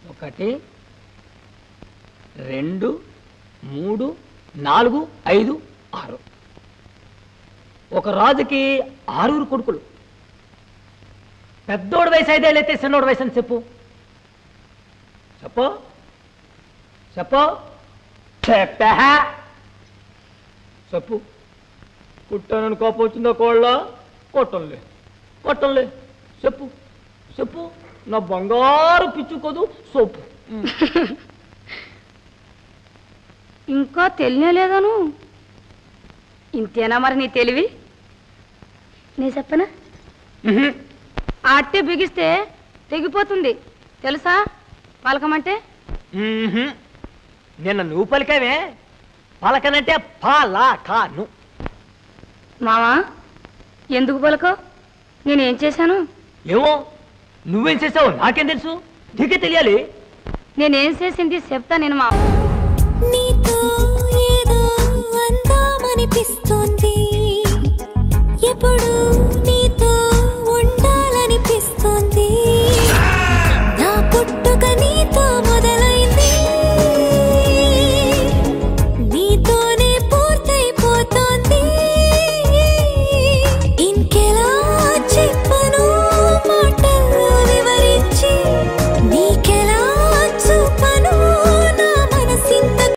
ఒకటి రెండు మూడు నాలుగు ఐదు ఆరు ఒక రాజుకి ఆరుగురు కొడుకులు పెద్దోడు వయసు ఐదేళ్ళు అయితే చిన్నోడు వయసు అని చెప్పు చెప్పు చెప్పు చెప్పా చెప్పు కుట్టానని కోపం వచ్చిందో కోళ్ళ కొట్టంలే కొట్టంలే చెప్పు చెప్పు నా బంగారు పిచ్చుకోదు సోపు ఇంకా తెలియలేదను ఇంతేనా మరి నీ తెలివి నీ చెప్పనా ఆ అట్టే బిగిస్తే తెగిపోతుంది తెలుసా పలకమంటే మ్మ్హ్మ్. నిన్న నువ్వు పలికావే పలకనంటే పాలాకాను మావా ఎందుకు పలకో నేనేం చేశాను ఏమో నువ్వేం చేసావు నాకేం తెలుసు నీకే తెలియాలి నేనేం చేసింది చెప్తా నేను మా నీతో ఏదో అందామనిపిస్తోంది